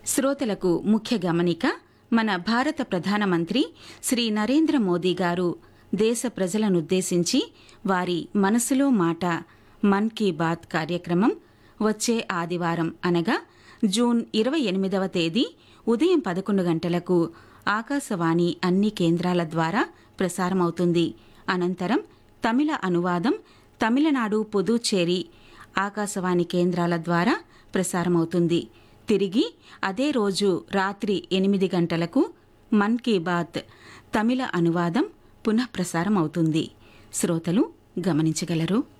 శ్రోతలకు ముఖ్య గమనిక మన భారత ప్రధానమంత్రి శ్రీ నరేంద్ర మోదీ గారు దేశ ప్రజలనుద్దేశించి వారి మనసులో మాట మన్ కీ బాత్ కార్యక్రమం వచ్చే ఆదివారం అనగా జూన్ ఇరవై ఎనిమిదవ తేదీ ఉదయం పదకొండు గంటలకు ఆకాశవాణి అన్ని కేంద్రాల ద్వారా ప్రసారమవుతుంది అనంతరం తమిళ అనువాదం తమిళనాడు పుదుచ్చేరి ఆకాశవాణి కేంద్రాల ద్వారా ప్రసారమవుతుంది తిరిగి అదే రోజు రాత్రి ఎనిమిది గంటలకు మన్ కీ బాత్ తమిళ అనువాదం పునఃప్రసారం అవుతుంది శ్రోతలు గమనించగలరు